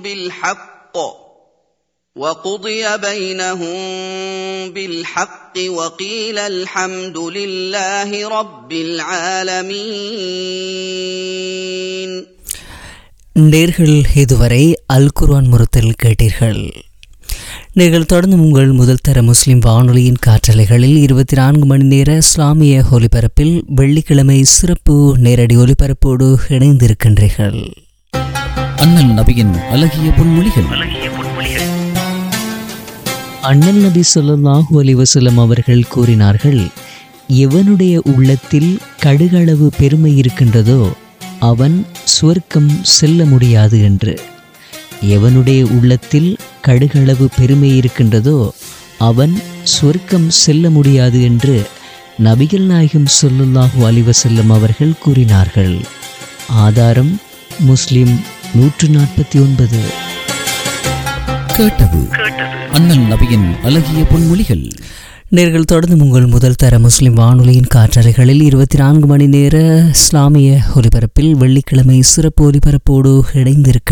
بالحق وقضي بينهم بالحق وقيل الحمد لله رب العالمين நேர்கள் இதுவரை அல் குர்ஆன் முறத்தில் கேட்டீர்கள் நீங்கள் தொடர்ந்து உங்கள் முதல் தர முஸ்லிம் வானொலியின் காற்றலைகளில் இருபத்தி நான்கு மணி நேர இஸ்லாமிய ஒலிபரப்பில் வெள்ளிக்கிழமை சிறப்பு நேரடி ஒலிபரப்போடு இணைந்திருக்கின்றீர்கள் அண்ணல் நபியின் அழகிய பொன்மொழிகள் அண்ணல் நபி ஸல்லல்லாஹு அலைஹி வஸல்லம் அவர்கள் கூறினார்கள் எவனுடைய உள்ளத்தில் கடுகளவு பெருமை இருக்கின்றதோ அவன் சுவர்க்கம் செல்ல முடியாது என்று எவனுடைய உள்ளத்தில் கடுகளவு பெருமை இருக்கின்றதோ அவன் சொர்க்கம் செல்ல முடியாது என்று நபிகள் நாயகம் ஸல்லல்லாஹு அலைஹி வஸல்லம் அவர்கள் கூறினார்கள் ஆதாரம் முஸ்லிம் நூற்று நாற்பத்தி ஒன்பது கேட்டது அண்ணல் நபியின் அழகிய பொன்மொழிகள் நேர்கள் தொடர்ந்து உங்கள் முதல் தர முஸ்லிம் வானொலியின் காற்றலைகளில் இருபத்தி நான்கு மணி நேர இஸ்லாமிய ஒலிபரப்பில் வெள்ளிக்கிழமை சிறப்பு ஒலிபரப்போடு இணைந்திருக்க